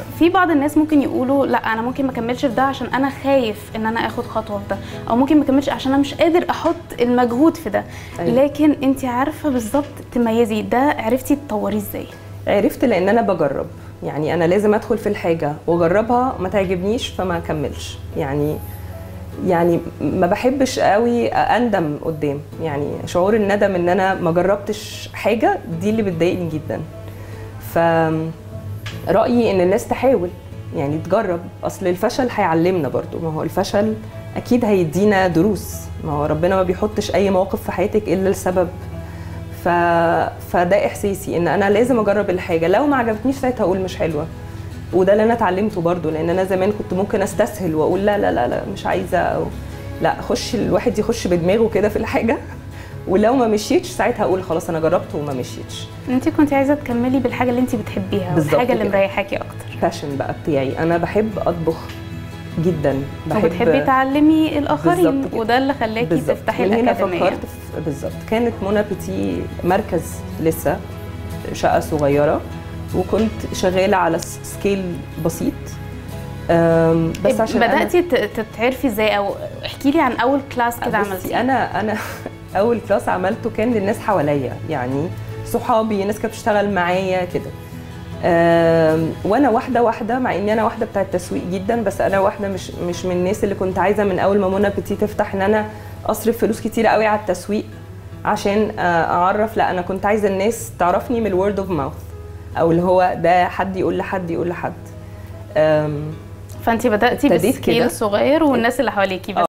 في بعض الناس ممكن يقولوا لا انا ممكن ما اكملش في ده عشان انا خايف ان انا اخد خطوه في ده او ممكن ما اكملش عشان انا مش قادر احط المجهود في ده أيوة. لكن انت عارفه بالظبط تميزي ده عرفتي تطوريه ازاي عرفت لان انا بجرب يعني انا لازم ادخل في الحاجه واجربها ما تعجبنيش فما اكملش يعني يعني ما بحبش قوي اندم قدام يعني شعور الندم ان انا ما جربتش حاجه دي اللي بتضايقني جدا ف رايي ان الناس تحاول يعني تجرب اصل الفشل هيعلمنا برضو ما هو الفشل اكيد هيدينا دروس ما هو ربنا ما بيحطش اي موقف في حياتك الا لسبب ف... فده احساسي ان انا لازم اجرب الحاجه لو ما عجبتنيش ساعتها اقول مش حلوه وده اللي انا اتعلمته برضو لان انا زمان كنت ممكن استسهل واقول لا لا لا لا مش عايزه أو لا خش الواحد يخش بدماغه كده في الحاجه ولو ما مشيتش ساعتها اقول خلاص انا جربت وما مشيتش انت كنت عايزه تكملي بالحاجه اللي انت بتحبيها بالظبط والحاجه اللي كده. مريحاكي اكتر باشن بقى بتاعي انا بحب اطبخ جدا بحب وبتحبي تعلمي الاخرين بالظبط كده. وده اللي خلاكي بالظبط تفتحي من هنا الاكاديميه فكرت في بالظبط كانت منى بيتي مركز لسه شقه صغيره وكنت شغاله على س- سكيل بسيط أم، بس عشان أنا- بداتي ت- تتعرفي ازاي او احكي لي عن اول كلاس كده بصي عملتيه انا انا اول كلاس عملته كان للناس حواليا يعني صحابي ناس كانت بتشتغل معايا كده أم، وانا واحده واحده مع اني انا واحده بتاعه تسويق جدا بس انا واحده مش مش من الناس اللي كنت عايزه من اول ما منى بتي تفتح ان انا اصرف فلوس كتيره قوي على التسويق عشان آه، اعرف لا انا كنت عايزه الناس تعرفني من الورد اوف ماوث او اللي هو ده حد يقول لحد يقول لحد أم، فانت بداتي ابتديت كده. بسكيل صغير والناس اللي حواليكي بس